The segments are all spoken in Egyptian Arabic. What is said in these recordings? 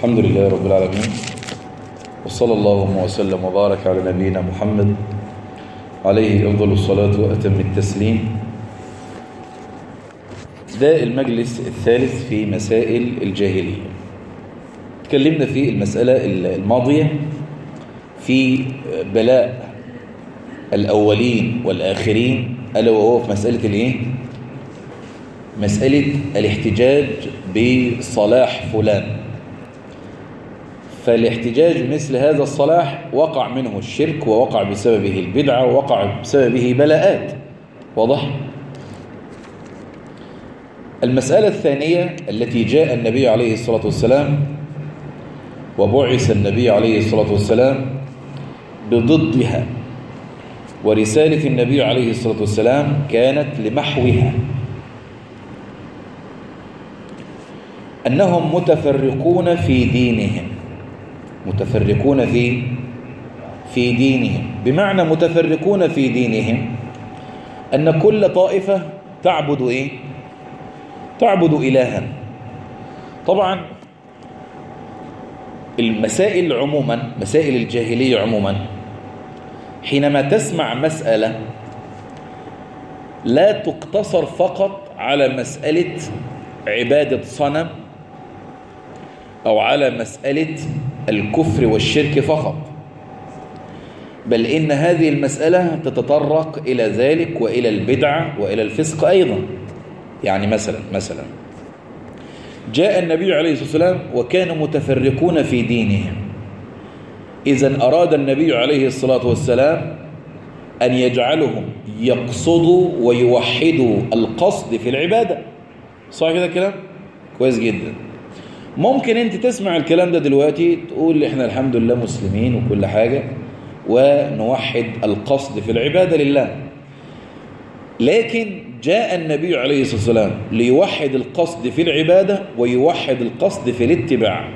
الحمد لله رب العالمين وصلى الله وسلم وبارك على نبينا محمد عليه أفضل الصلاة وأتم التسليم ده المجلس الثالث في مسائل الجاهلية تكلمنا في المسألة الماضية في بلاء الأولين والآخرين ألا وهو في مسألة الإيه؟ مسألة الاحتجاج بصلاح فلان فالاحتجاج مثل هذا الصلاح وقع منه الشرك ووقع بسببه البدعة ووقع بسببه بلاءات واضح؟ المسألة الثانية التي جاء النبي عليه الصلاة والسلام وبعث النبي عليه الصلاة والسلام بضدها ورسالة النبي عليه الصلاة والسلام كانت لمحوها أنهم متفرقون في دينهم متفرقون في في دينهم بمعنى متفرقون في دينهم أن كل طائفة تعبد إيه؟ تعبد إلها طبعا المسائل عموما مسائل الجاهلية عموما حينما تسمع مسألة لا تقتصر فقط على مسألة عبادة صنم أو على مسألة الكفر والشرك فقط بل إن هذه المسألة تتطرق إلى ذلك وإلى البدعة وإلى الفسق أيضا يعني مثلا مثلا جاء النبي عليه الصلاة والسلام وكانوا متفرقون في دينهم إذا أراد النبي عليه الصلاة والسلام أن يجعلهم يقصدوا ويوحدوا القصد في العبادة صح كده الكلام؟ كويس جدا ممكن انت تسمع الكلام ده دلوقتي تقول احنا الحمد لله مسلمين وكل حاجة ونوحد القصد في العبادة لله لكن جاء النبي عليه الصلاة والسلام ليوحد القصد في العبادة ويوحد القصد في الاتباع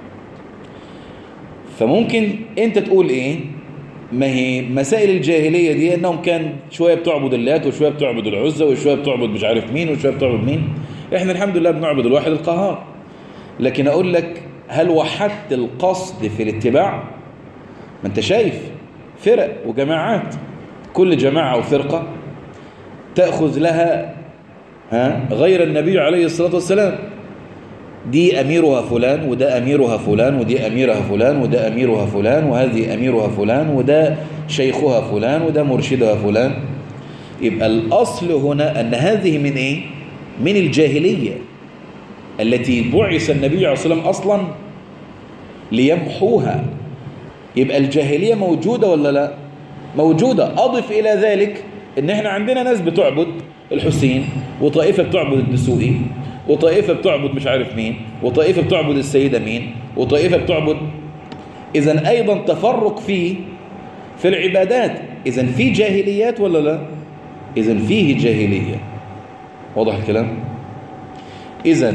فممكن انت تقول ايه ما هي مسائل الجاهلية دي انهم كان شوية بتعبد اللات وشوية بتعبد العزة وشوية بتعبد مش عارف مين وشوية بتعبد مين احنا الحمد لله بنعبد الواحد القهار لكن اقول لك هل وحدت القصد في الاتباع ما انت شايف فرق وجماعات كل جماعة او فرقة تأخذ لها ها غير النبي عليه الصلاة والسلام دي أميرها فلان وده أميرها فلان ودي أميرها فلان وده أميرها فلان وهذه أميرها فلان وده شيخها فلان وده مرشدها فلان يبقى الأصل هنا أن هذه من إيه؟ من الجاهلية التي بعث النبي عليه الصلاة والسلام أصلا ليمحوها يبقى الجاهلية موجودة ولا لا موجودة أضف إلى ذلك ان احنا عندنا ناس بتعبد الحسين وطائفة بتعبد الدسوقي وطائفة بتعبد مش عارف مين وطائفة بتعبد السيدة مين وطائفة بتعبد اذا ايضا تفرق فيه في العبادات اذا في جاهليات ولا لا اذا فيه جاهلية واضح الكلام اذا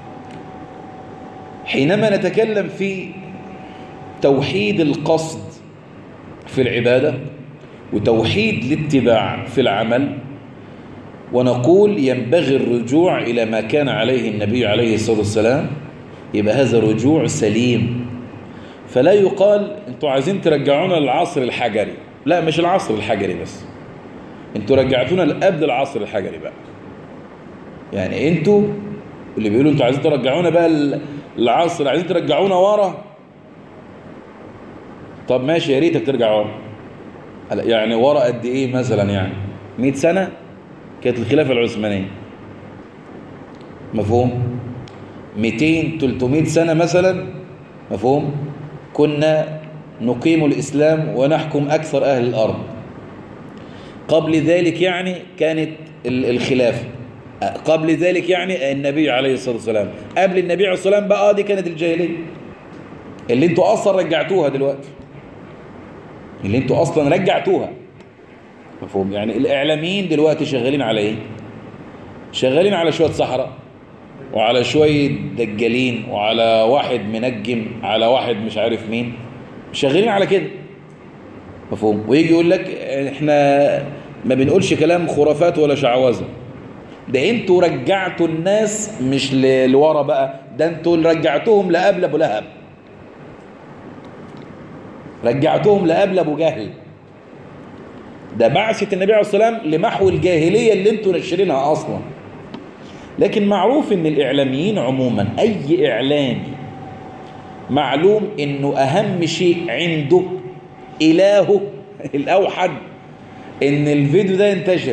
حينما نتكلم في توحيد القصد في العبادة وتوحيد الاتباع في العمل ونقول ينبغي الرجوع إلى ما كان عليه النبي عليه الصلاة والسلام يبقى هذا رجوع سليم فلا يقال انتوا عايزين ترجعونا للعصر الحجري لا مش العصر الحجري بس انتوا رجعتونا لقبل العصر الحجري بقى يعني انتوا اللي بيقولوا انتوا عايزين ترجعونا بقى العصر عايزين ترجعونا ورا طب ماشي يا ريتك ترجع ورا يعني ورا قد ايه مثلا يعني 100 سنة كانت الخلافة العثمانية مفهوم 200 300 سنة مثلا مفهوم كنا نقيم الإسلام ونحكم أكثر أهل الأرض قبل ذلك يعني كانت الخلافة قبل ذلك يعني النبي عليه الصلاة والسلام قبل النبي عليه الصلاة والسلام بقى دي كانت الجاهلية اللي انتوا أصلا رجعتوها دلوقتي اللي انتوا اصلا رجعتوها مفهوم يعني الاعلاميين دلوقتي شغالين على ايه شغالين على شويه صحراء وعلى شويه دجالين وعلى واحد منجم على واحد مش عارف مين شغالين على كده مفهوم ويجي يقول لك احنا ما بنقولش كلام خرافات ولا شعوذه ده انتوا رجعتوا الناس مش ل- لورا بقى ده انتوا اللي رجعتوهم لقبل ابو لهب رجعتهم لقبل ابو جهل ده بعثة النبي عليه الصلاة والسلام لمحو الجاهلية اللي انتوا نشرينها اصلا لكن معروف ان الاعلاميين عموما اي اعلامي معلوم انه اهم شيء عنده الهه الاوحد ان الفيديو ده ينتشر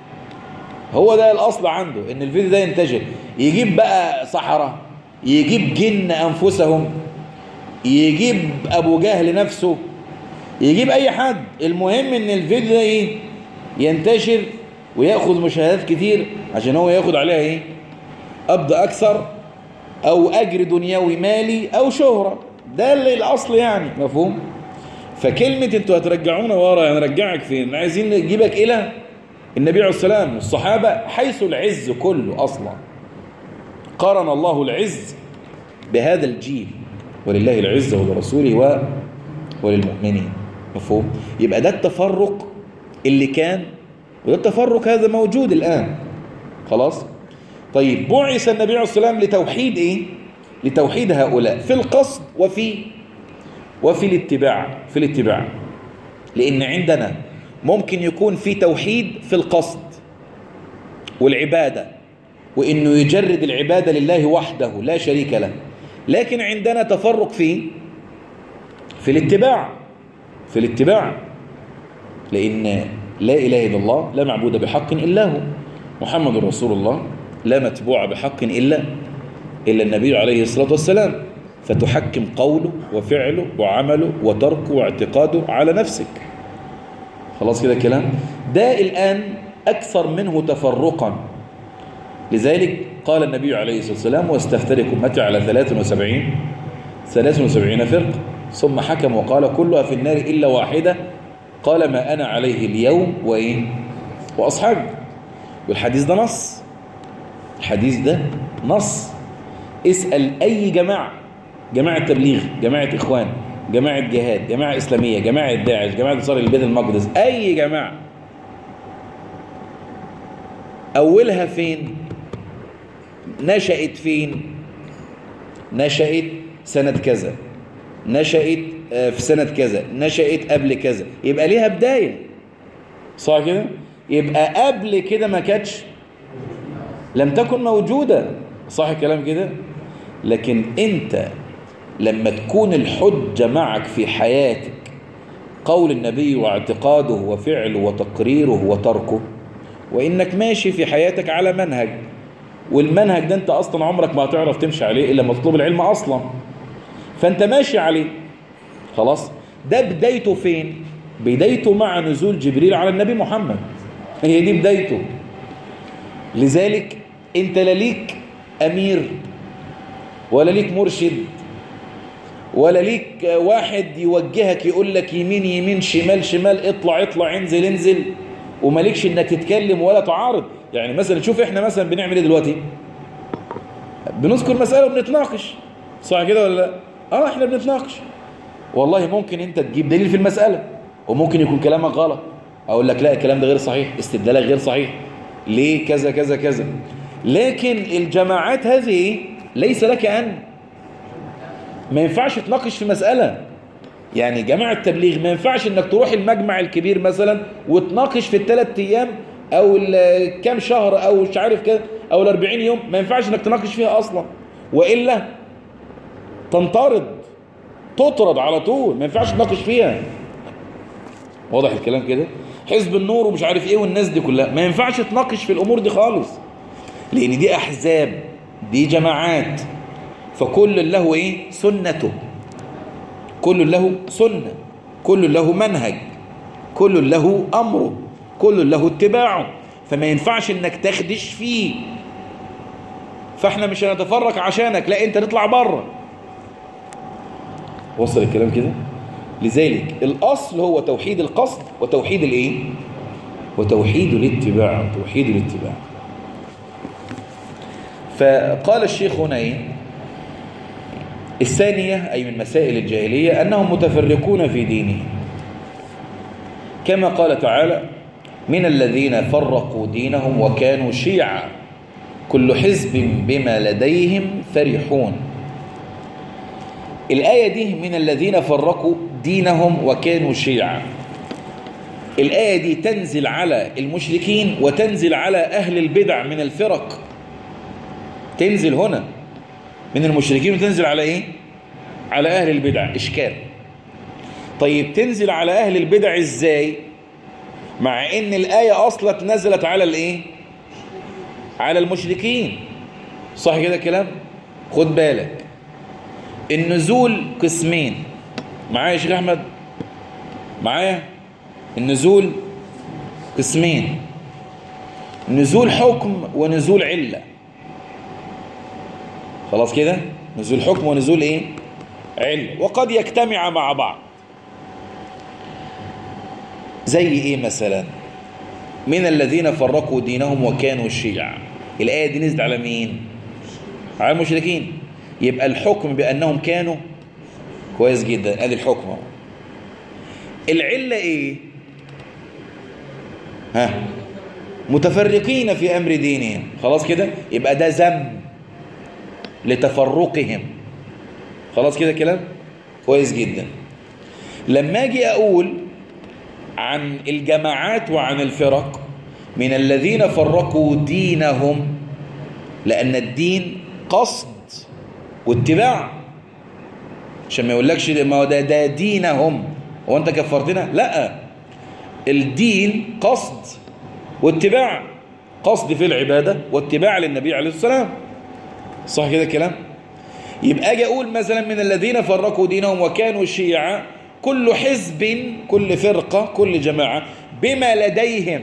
هو ده الاصل عنده ان الفيديو ده ينتشر يجيب بقى صحراء يجيب جن انفسهم يجيب ابو جهل نفسه يجيب اي حد المهم ان الفيديو ده ايه ينتشر وياخذ مشاهدات كتير عشان هو ياخد عليها ايه قبض اكثر او اجر دنيوي مالي او شهرة ده اللي الاصل يعني مفهوم فكلمة انتوا هترجعونا ورا يعني نرجعك فين عايزين نجيبك الى النبي عليه السلام والصحابة حيث العز كله اصلا قارن الله العز بهذا الجيل ولله العزة ولرسوله و... وللمؤمنين مفهوم يبقى ده التفرق اللي كان وده التفرق هذا موجود الآن خلاص طيب بعث النبي عليه الصلاة والسلام لتوحيد ايه لتوحيد هؤلاء في القصد وفي وفي الاتباع في الاتباع لأن عندنا ممكن يكون في توحيد في القصد والعبادة وإنه يجرد العبادة لله وحده لا شريك له لكن عندنا تفرق في في الاتباع في الاتباع لأن لا إله إلا الله لا معبود بحق إلا هو محمد رسول الله لا متبوع بحق إلا إلا النبي عليه الصلاة والسلام فتحكم قوله وفعله وعمله وتركه واعتقاده على نفسك خلاص كده كلام ده الآن أكثر منه تفرقا لذلك قال النبي عليه الصلاة والسلام واستفترك أمتي على 73 73 فرق ثم حكم وقال كلها في النار إلا واحدة قال ما أنا عليه اليوم وإيه وأصحابي والحديث ده نص الحديث ده نص اسأل أي جماعة جماعة تبليغ جماعة إخوان جماعة جهاد جماعة إسلامية جماعة داعش جماعة انصار البيت المقدس أي جماعة أولها فين نشأت فين نشأت سنة كذا نشأت في سنة كذا نشأت قبل كذا يبقى ليها بداية صح كده يبقى قبل كده ما كانتش لم تكن موجودة صح الكلام كده لكن انت لما تكون الحجة معك في حياتك قول النبي واعتقاده وفعله وتقريره وتركه وإنك ماشي في حياتك على منهج والمنهج ده انت أصلا عمرك ما هتعرف تمشي عليه إلا مطلوب العلم أصلا فانت ماشي عليه خلاص ده بدايته فين بدايته مع نزول جبريل على النبي محمد هي دي بدايته لذلك انت لا ليك امير ولا ليك مرشد ولا ليك واحد يوجهك يقول لك يمين يمين شمال شمال اطلع اطلع انزل انزل ومالكش انك تتكلم ولا تعارض يعني مثلا شوف احنا مثلا بنعمل ايه دلوقتي بنذكر مسألة وبنتناقش صح كده ولا لا اه احنا بنتناقش والله ممكن انت تجيب دليل في المسألة وممكن يكون كلامك غلط اقول لك لا الكلام ده غير صحيح استدلالك غير صحيح ليه كذا كذا كذا لكن الجماعات هذه ليس لك ان ما ينفعش تناقش في مسألة يعني جماعة التبليغ ما ينفعش انك تروح المجمع الكبير مثلا وتناقش في الثلاث ايام او كام شهر او مش عارف كده او الاربعين يوم ما ينفعش انك تناقش فيها اصلا وإلا تنطرد تطرد على طول ما ينفعش تناقش فيها واضح الكلام كده حزب النور ومش عارف ايه والناس دي كلها ما ينفعش تناقش في الامور دي خالص لان دي احزاب دي جماعات فكل له ايه سنته كل له سنة كل له منهج كل له امره كل له اتباعه فما ينفعش انك تخدش فيه فاحنا مش هنتفرق عشانك لا انت تطلع بره وصل الكلام كده لذلك الاصل هو توحيد القصد وتوحيد الايه وتوحيد الاتباع توحيد الاتباع فقال الشيخ هنا ايه الثانية أي من مسائل الجاهلية أنهم متفرقون في دينهم كما قال تعالى من الذين فرقوا دينهم وكانوا شيعا كل حزب بما لديهم فرحون الآية دي من الذين فرقوا دينهم وكانوا شيعا الآية دي تنزل على المشركين وتنزل على أهل البدع من الفرق تنزل هنا من المشركين وتنزل على إيه؟ على أهل البدع إشكال طيب تنزل على أهل البدع إزاي مع إن الآية أصلا نزلت على الإيه على المشركين صح كده كلام خد بالك النزول قسمين معايا يا شيخ أحمد معايا النزول قسمين نزول حكم ونزول علة خلاص كده نزول حكم ونزول ايه علة وقد يجتمع مع بعض زي ايه مثلا من الذين فرقوا دينهم وكانوا شيعا الآية دي نزلت على مين على المشركين يبقى الحكم بأنهم كانوا كويس جدا ادي الحكم اهو العلة ايه ها متفرقين في أمر دينهم خلاص كده يبقى ده ذم لتفرقهم خلاص كده كلام كويس جدا لما اجي اقول عن الجماعات وعن الفرق من الذين فرقوا دينهم لأن الدين قصد واتباع عشان ما يقولكش ما هو ده ده دينهم هو انت كفرتنا لا الدين قصد واتباع قصد في العبادة واتباع للنبي عليه السلام صح كده الكلام يبقى اجي اقول مثلا من الذين فرقوا دينهم وكانوا شيعا كل حزب كل فرقة كل جماعة بما لديهم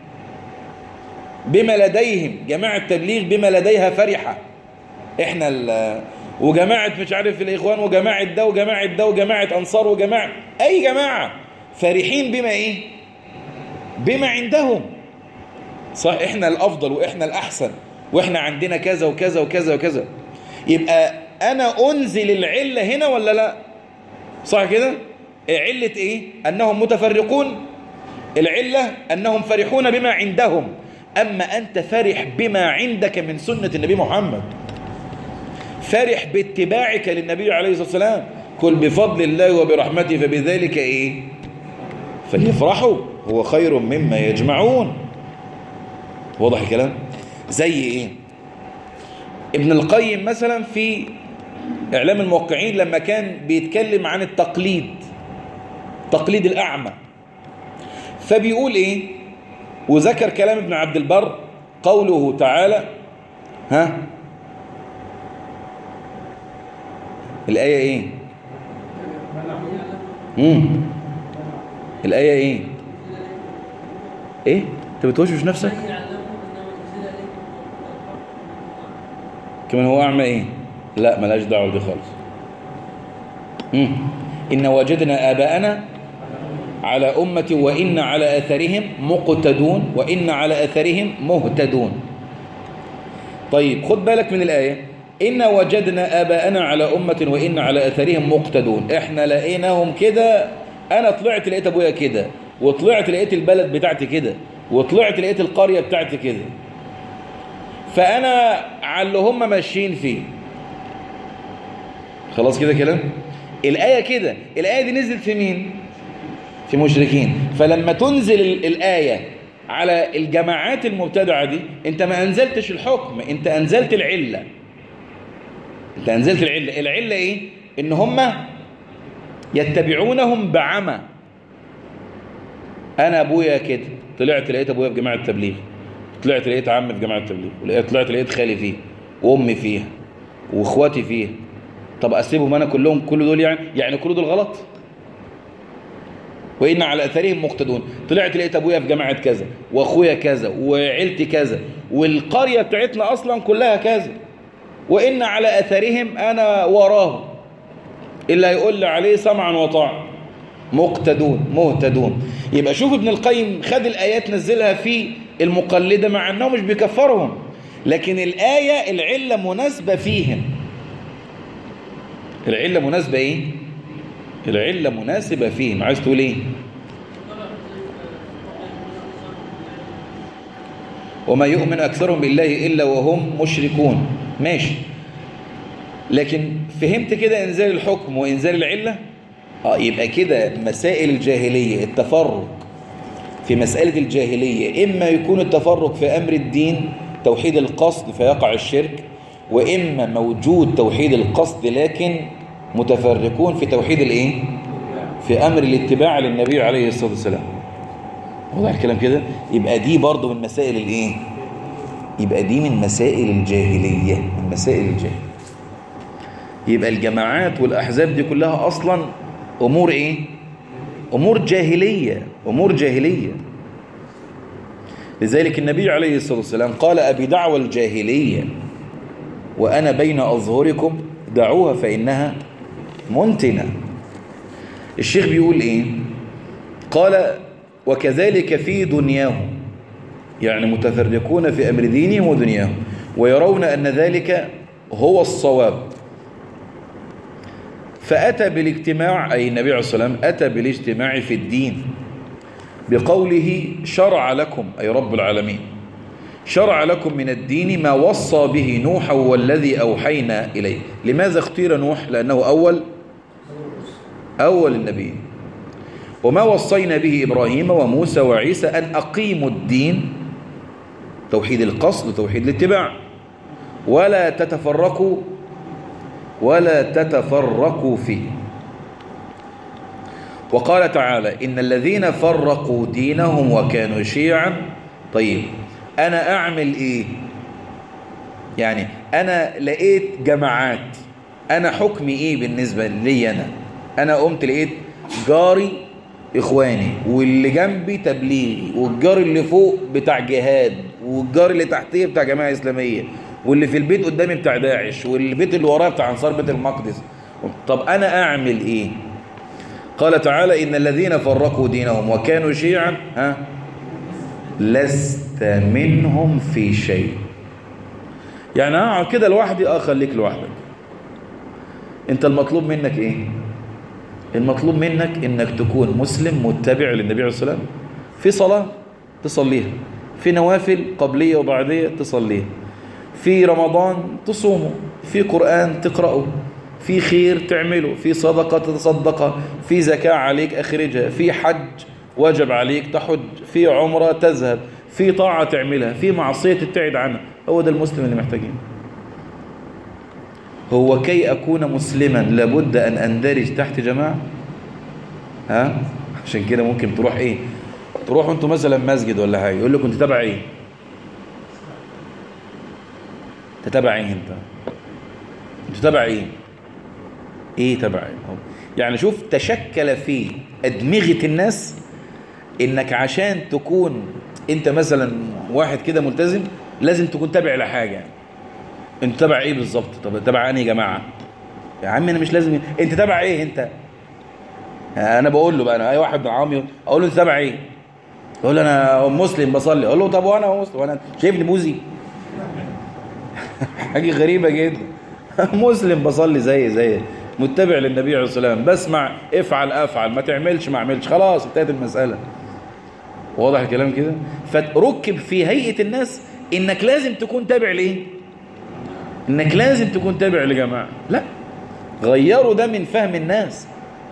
بما لديهم جماعة تبليغ بما لديها فرحة احنا وجماعة مش عارف الإخوان وجماعة ده وجماعة ده وجماعة أنصار وجماعة أي جماعة فرحين بما إيه بما عندهم صح احنا الأفضل وإحنا الأحسن وإحنا عندنا كذا وكذا وكذا وكذا يبقى أنا أنزل العلة هنا ولا لا صح كده علة إيه أنهم متفرقون العلة أنهم فرحون بما عندهم أما أنت فرح بما عندك من سنة النبي محمد فرح باتباعك للنبي عليه الصلاة والسلام كل بفضل الله وبرحمته فبذلك إيه فليفرحوا هو خير مما يجمعون واضح الكلام زي إيه ابن القيم مثلا في إعلام الموقعين لما كان بيتكلم عن التقليد تقليد الأعمى فبيقول إيه وذكر كلام ابن عبد البر قوله تعالى ها الآية إيه مم. الآية إيه إيه أنت بتوشوش نفسك كمان هو أعمى إيه لا ملاش دعوة دي خالص مم. إن وجدنا آباءنا على أمة وإن على أثرهم مقتدون وإن على أثرهم مهتدون طيب خد بالك من الآية إن وجدنا آباءنا على أمة وإن على أثرهم مقتدون إحنا لقيناهم كده أنا طلعت لقيت أبويا كده وطلعت لقيت البلد بتاعتي كده وطلعت لقيت القرية بتاعتي كده فأنا على اللي هم ماشيين فيه خلاص كده كلام الآية كده الآية دي نزلت في مين في مشركين فلما تنزل الآية على الجماعات المبتدعة دي انت ما أنزلتش الحكم انت أنزلت العلة انت أنزلت العلة العلة ايه ان هم يتبعونهم بعمى انا ابويا كده طلعت لقيت ابويا في جماعة التبليغ طلعت لقيت عمي في جماعة التبليغ طلعت لقيت خالي فيه وامي فيها واخواتي فيها طب اسيبهم انا كلهم كل دول يعني يعني كل دول غلط وإن على أثرهم مقتدون طلعت لقيت أبويا في جماعة كذا وأخويا كذا وعيلتي كذا والقرية بتاعتنا أصلا كلها كذا وإن على أثرهم أنا وراهم اللي هيقول لي عليه سمعا وطاعا مقتدون مهتدون يبقى شوف ابن القيم خد الآيات نزلها في المقلدة مع أنه مش بيكفرهم لكن الآية العلة مناسبة فيهم العلة مناسبة إيه؟ العلة مناسبة فيهم عايز تقول ايه وما يؤمن أكثرهم بالله إلا وهم مشركون ماشي لكن فهمت كده إنزال الحكم وإنزال العلة آه يبقى كده مسائل الجاهلية التفرق في مسألة الجاهلية إما يكون التفرق في أمر الدين توحيد القصد فيقع الشرك وإما موجود توحيد القصد لكن متفرقون في توحيد الإيه؟ في أمر الاتباع للنبي عليه الصلاة والسلام واضح الكلام كده يبقى دي برضو من مسائل الإيه؟ يبقى دي من مسائل الجاهلية من مسائل الجاهلية يبقى الجماعات والأحزاب دي كلها أصلا أمور إيه؟ أمور جاهلية أمور جاهلية لذلك النبي عليه الصلاة والسلام قال أبي دعوى الجاهلية وأنا بين أظهركم دعوها فإنها منتنة الشيخ بيقول إيه قال وكذلك في دنياهم يعني متفرقون في أمر دينهم ودنياهم ويرون أن ذلك هو الصواب فأتى بالاجتماع أي النبي عليه الصلاة والسلام أتى بالاجتماع في الدين بقوله شرع لكم أي رب العالمين شرع لكم من الدين ما وصى به نوح والذي أوحينا إليه لماذا اختير نوح لأنه أول أول النبي وما وصينا به إبراهيم وموسى وعيسى أن أقيموا الدين توحيد القصد وتوحيد الاتباع ولا تتفرقوا ولا تتفرقوا فيه وقال تعالى إن الذين فرقوا دينهم وكانوا شيعا طيب أنا أعمل إيه يعني أنا لقيت جماعات أنا حكمي إيه بالنسبة لي أنا أنا قمت لقيت جاري إخواني واللي جنبي تبليغي والجار اللي فوق بتاع جهاد والجار اللي تحتيه بتاع جماعة إسلامية واللي في البيت قدامي بتاع داعش والبيت اللي ورايا بتاع أنصار بيت المقدس طب أنا أعمل إيه قال تعالى إن الذين فرقوا دينهم وكانوا شيعا ها لست منهم في شيء يعني اقعد كده لوحدي اه خليك لوحدك انت المطلوب منك ايه المطلوب منك انك تكون مسلم متبع للنبي عليه الصلاه والسلام في صلاه تصليها في نوافل قبليه وبعديه تصليها في رمضان تصومه في قران تقراه في خير تعمله في صدقه تتصدقها في زكاه عليك اخرجها في حج وجب عليك تحج في عمره تذهب في طاعه تعملها في معصيه تبتعد عنها هو ده المسلم اللي محتاجينه هو كي أكون مسلما لابد أن أندرج تحت جماعة ها عشان كده ممكن تروح إيه تروحوا أنتوا مثلا مسجد ولا حاجة يقول لكم أنت تبع إيه أنت تبع إيه أنت أنت تبع إيه إيه تبع إيه يعني شوف تشكل في أدمغة الناس إنك عشان تكون أنت مثلا واحد كده ملتزم لازم تكون تابع لحاجة انت تابع ايه بالظبط طب تابع انهي جماعه يا عم انا مش لازم انت تابع ايه انت انا بقول له بقى انا اي واحد من عمي اقول له انت تابع ايه يقول له انا مسلم بصلي اقول له طب وانا مسلم وانا شايفني بوزي حاجه غريبه جدا مسلم بصلي زي زي متبع للنبي عليه الصلاه والسلام بسمع افعل افعل ما تعملش ما اعملش خلاص انتهت المساله واضح الكلام كده فركب في هيئه الناس انك لازم تكون تابع ليه انك لازم تكون تابع لجماعة لا غيروا ده من فهم الناس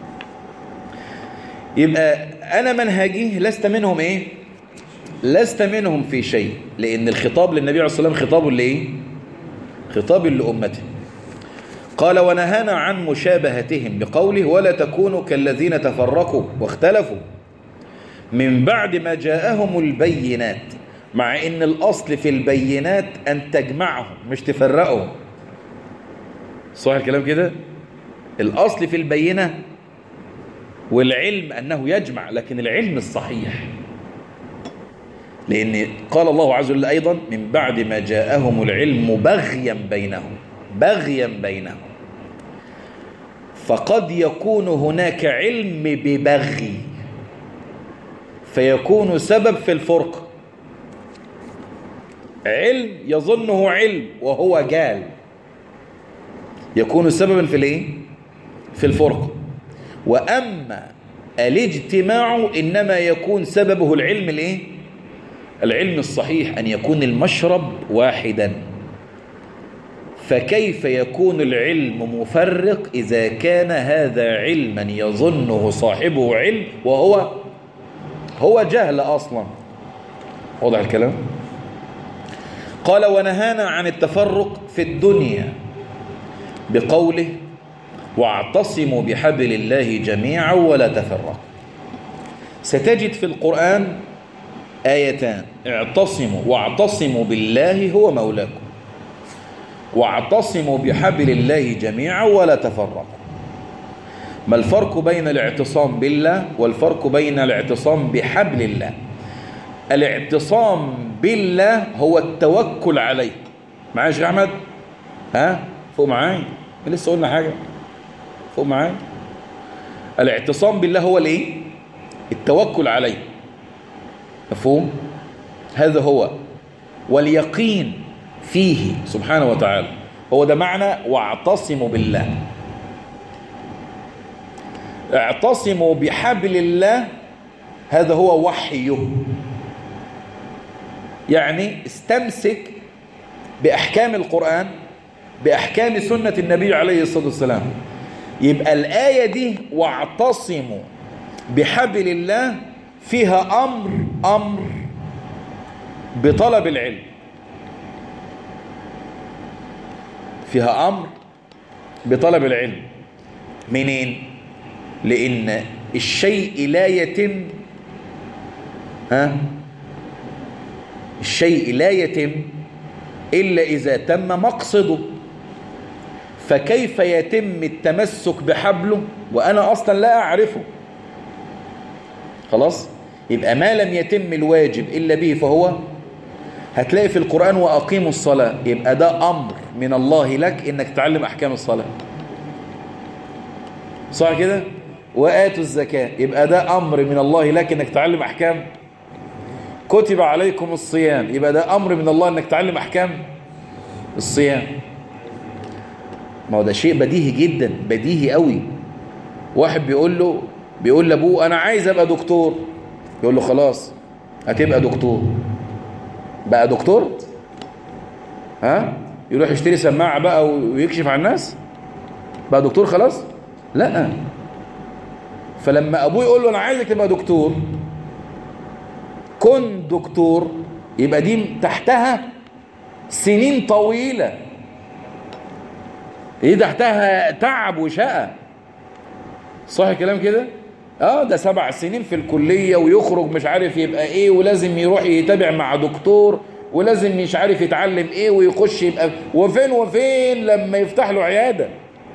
يبقى انا منهجي لست منهم ايه لست منهم في شيء لان الخطاب للنبي عليه الصلاة والسلام خطاب لايه خطاب لأمته قال ونهانا عن مشابهتهم بقوله ولا تكونوا كالذين تفرقوا واختلفوا من بعد ما جاءهم البينات مع ان الاصل في البينات ان تجمعهم مش تفرقهم صح الكلام كده الاصل في البينة والعلم انه يجمع لكن العلم الصحيح لان قال الله عز وجل ايضا من بعد ما جاءهم العلم بغيا بينهم بغيا بينهم فقد يكون هناك علم ببغي فيكون سبب في الفرقه علم يظنه علم وهو جال يكون سببا في الايه في الفرقه واما الاجتماع انما يكون سببه العلم الايه العلم الصحيح ان يكون المشرب واحدا فكيف يكون العلم مفرق إذا كان هذا علما يظنه صاحبه علم وهو هو جهل أصلا واضح الكلام قال ونهانا عن التفرق في الدنيا بقوله واعتصموا بحبل الله جميعا ولا تفرقوا ستجد في القرآن آيتان اعتصموا واعتصموا بالله هو مولاكم واعتصموا بحبل الله جميعا ولا تفرقوا ما الفرق بين الاعتصام بالله والفرق بين الاعتصام بحبل الله الاعتصام بالله هو التوكل عليه معايا يا شيخ احمد ها فوق معايا لسه قلنا حاجه فوق معايا الاعتصام بالله هو الايه التوكل عليه مفهوم هذا هو واليقين فيه سبحانه وتعالى هو ده معنى واعتصموا بالله اعتصموا بحبل الله هذا هو وحيه يعني استمسك بأحكام القرآن بأحكام سنة النبي عليه الصلاة والسلام يبقى الآية دي واعتصموا بحبل الله فيها أمر أمر بطلب العلم فيها أمر بطلب العلم منين لأن الشيء لا يتم ها الشيء لا يتم إلا إذا تم مقصده فكيف يتم التمسك بحبله وأنا أصلا لا أعرفه خلاص يبقى ما لم يتم الواجب إلا به فهو هتلاقي في القرآن وأقيموا الصلاة يبقى ده أمر من الله لك إنك تعلم أحكام الصلاة صح كده وآتوا الزكاة يبقى ده أمر من الله لك إنك تعلم أحكام كتب عليكم الصيام يبقى ده أمر من الله إنك تعلم أحكام الصيام ما هو ده شيء بديهي جدا بديهي قوي واحد بيقول له بيقول لابوه انا عايز ابقى دكتور يقول له خلاص هتبقى دكتور بقى دكتور ها يروح يشتري سماعه بقى ويكشف على الناس بقى دكتور خلاص لا فلما ابوه يقول له انا عايزك تبقى دكتور كن دكتور يبقى دي تحتها سنين طويله ايه تحتها تعب وشقى صح الكلام كده اه ده سبع سنين في الكلية ويخرج مش عارف يبقى ايه ولازم يروح يتابع مع دكتور ولازم مش عارف يتعلم ايه ويخش يبقى وفين وفين لما يفتح له عيادة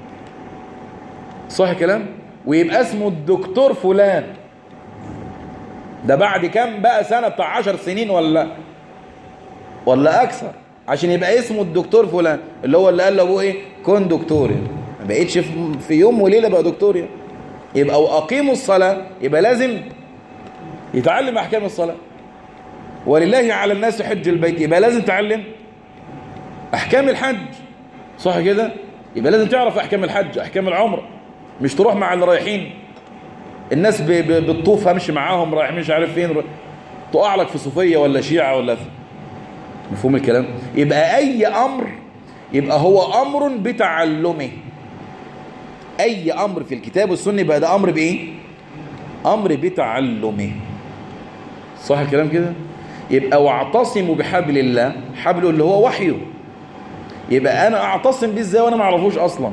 صح الكلام ويبقى اسمه الدكتور فلان ده بعد كام بقى سنة بتاع عشر سنين ولا ولا اكثر عشان يبقى اسمه الدكتور فلان اللي هو اللي قال لابوه ايه كن دكتور يعني ما بقيتش في يوم وليله بقى دكتور يعني يبقى واقيموا الصلاه يبقى لازم يتعلم احكام الصلاه ولله على الناس حج البيت يبقى لازم تعلم احكام الحج صح كده يبقى لازم تعرف احكام الحج احكام العمره مش تروح مع اللي رايحين الناس بتطوف همشي معاهم رايح مش عارف فين تقع لك في صوفيه ولا شيعه ولا في مفهوم الكلام يبقى اي امر يبقى هو امر بتعلمه اي امر في الكتاب والسنه يبقى ده امر بايه امر بتعلمه صح الكلام كده يبقى واعتصموا بحبل الله حبله اللي هو وحيه يبقى انا اعتصم بيه ازاي وانا ما اعرفوش اصلا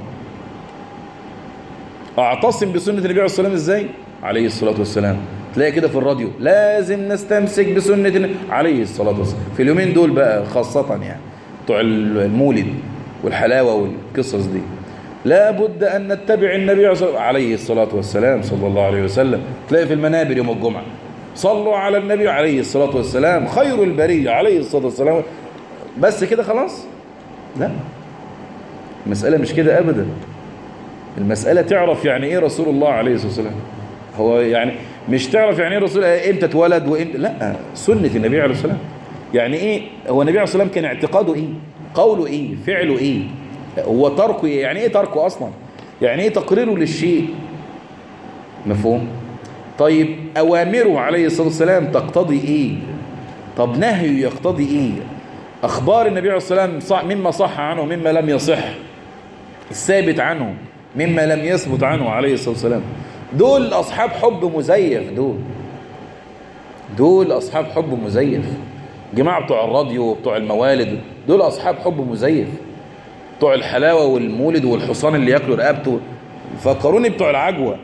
اعتصم بسنه النبي عليه الصلاه والسلام ازاي عليه الصلاه والسلام تلاقي كده في الراديو لازم نستمسك بسنة النبي عليه الصلاة والسلام في اليومين دول بقى خاصة يعني بتوع المولد والحلاوة والقصص دي لا بد أن نتبع النبي عليه الصلاة والسلام صلى الله عليه وسلم تلاقي في المنابر يوم الجمعة صلوا على النبي عليه الصلاة والسلام خير البرية عليه الصلاة والسلام بس كده خلاص لا المسألة مش كده أبدا المسألة تعرف يعني إيه رسول الله عليه الصلاة والسلام هو يعني مش تعرف يعني ايه رسول امتى اتولد وامتى لا سنة النبي عليه الصلاة يعني ايه هو النبي عليه الصلاة كان اعتقاده ايه قوله ايه فعله ايه هو تركه ايه يعني ايه تركه اصلا يعني ايه تقريره للشيء مفهوم طيب اوامره عليه الصلاة والسلام تقتضي ايه طب نهيه يقتضي ايه أخبار النبي عليه الصلاة والسلام صح مما صح عنه مما لم يصح الثابت عنه مما لم يثبت عنه عليه الصلاة والسلام دول أصحاب حب مزيف دول دول أصحاب حب مزيف جماعة بتوع الراديو وبتوع الموالد دول أصحاب حب مزيف بتوع الحلاوة والمولد والحصان اللي ياكلوا رقبته فكروني بتوع العجوة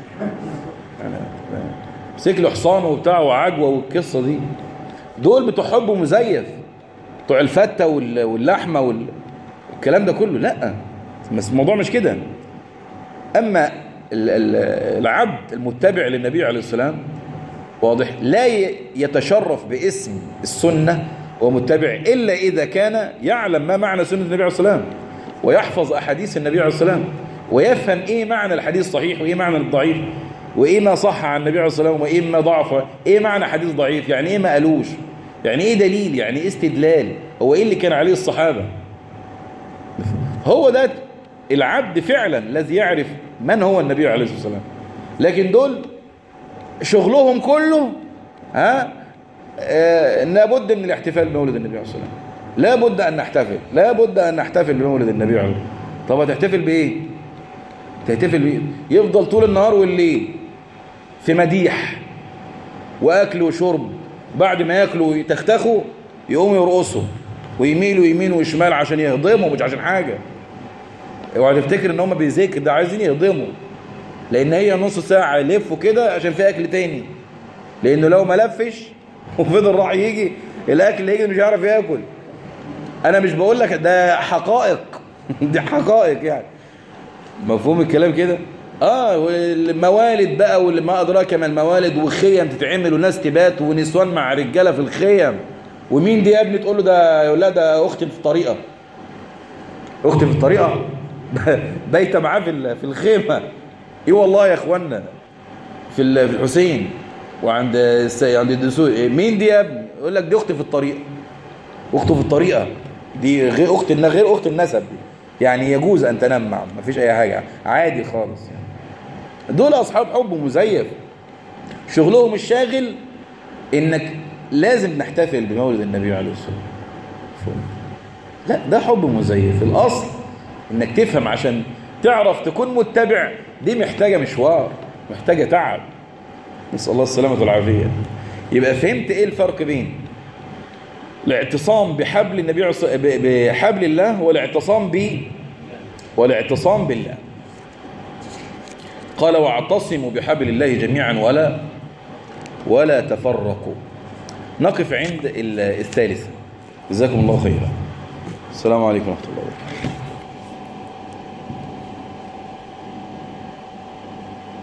مسك له حصان وبتاع وعجوة والقصة دي دول بتوع حب مزيف بتوع الفتة واللحمة والكلام ده كله لا بس الموضوع مش كده أما العبد المتبع للنبي عليه السلام واضح لا يتشرف باسم السنة ومتبع إلا إذا كان يعلم ما معنى سنة النبي عليه السلام ويحفظ أحاديث النبي عليه السلام ويفهم إيه معنى الحديث الصحيح وإيه معنى الضعيف وإيه ما صح عن النبي عليه السلام وإيه ما ضعف إيه معنى حديث ضعيف يعني إيه ما قالوش يعني إيه دليل يعني إيه استدلال هو إيه اللي كان عليه الصحابة هو ده العبد فعلا الذي يعرف من هو النبي عليه الصلاة والسلام لكن دول شغلهم كله ها آه لابد من الاحتفال بمولد النبي عليه الصلاة والسلام لابد أن نحتفل لابد أن نحتفل بمولد النبي عليه الصلاة طب هتحتفل بإيه تحتفل بإيه يفضل طول النهار والليل في مديح وأكل وشرب بعد ما ياكلوا يتختخوا يقوموا يرقصوا ويميلوا يمين وشمال عشان يهضموا مش عشان حاجة اوعى تفتكر ان هم بيذاكر ده عايزين يهضموا لان هي نص ساعة يلفوا كده عشان في اكل تاني لانه لو ما لفش وفضل راح يجي الاكل اللي يجي مش هيعرف ياكل انا مش بقول لك ده حقائق دي حقائق يعني مفهوم الكلام كده اه والموالد بقى واللي ما ادراك ما الموالد وخيم تتعمل وناس تبات ونسوان مع رجاله في الخيم ومين دي يا ابني تقول له ده يا ولاد ده اختي في الطريقه اختي في الطريقه بايته معاه في في الخيمه ايه والله يا اخوانا في الحسين وعند عند الدسوق مين دي يا ابني يقول لك دي اختي في الطريقه اخته في الطريقه دي غير اخت غير اخت النسب يعني يجوز ان تنام معهم مفيش اي حاجه عادي خالص يعني. دول اصحاب حب مزيف شغلهم الشاغل انك لازم نحتفل بمولد النبي عليه الصلاه والسلام لا ده حب مزيف الاصل انك تفهم عشان تعرف تكون متبع دي محتاجة مشوار محتاجة تعب نسأل الله السلامة والعافية يبقى فهمت ايه الفرق بين الاعتصام بحبل النبي بحبل الله والاعتصام ب والاعتصام بالله قال واعتصموا بحبل الله جميعا ولا ولا تفرقوا نقف عند الثالثة جزاكم الله خيرا السلام عليكم ورحمة الله وبركاته